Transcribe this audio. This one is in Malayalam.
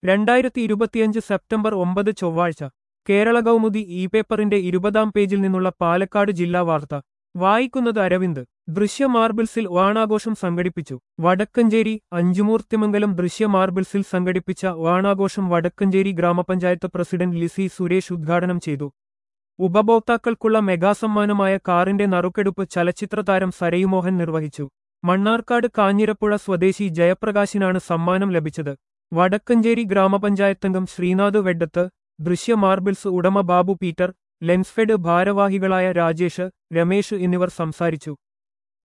രണ്ടായിരത്തി ഇരുപത്തിയഞ്ച് സെപ്റ്റംബർ ഒമ്പത് ചൊവ്വാഴ്ച കേരള കൗമുദി ഇ പേപ്പറിന്റെ ഇരുപതാം പേജിൽ നിന്നുള്ള പാലക്കാട് ജില്ലാ വാർത്ത വായിക്കുന്നത് അരവിന്ദ് ദൃശ്യ മാർബിൾസിൽ ഓണാഘോഷം സംഘടിപ്പിച്ചു വടക്കഞ്ചേരി അഞ്ചുമൂർത്തിമംഗലം ദൃശ്യ മാർബിൾസിൽ സംഘടിപ്പിച്ച ഓണാഘോഷം വടക്കഞ്ചേരി ഗ്രാമപഞ്ചായത്ത് പ്രസിഡന്റ് ലിസി സുരേഷ് ഉദ്ഘാടനം ചെയ്തു ഉപഭോക്താക്കൾക്കുള്ള മെഗാസമ്മാനമായ കാറിന്റെ നറുക്കെടുപ്പ് ചലച്ചിത്രതാരം സരയുമോഹൻ നിർവഹിച്ചു മണ്ണാർക്കാട് കാഞ്ഞിരപ്പുഴ സ്വദേശി ജയപ്രകാശിനാണ് സമ്മാനം ലഭിച്ചത് വടക്കഞ്ചേരി ഗ്രാമപഞ്ചായത്തംഗം ശ്രീനാഥ് വെഡ്ഡത്ത് ദൃശ്യ മാർബിൾസ് ഉടമ ബാബു പീറ്റർ ലെൻസ്ഫെഡ് ഭാരവാഹികളായ രാജേഷ് രമേശ് എന്നിവർ സംസാരിച്ചു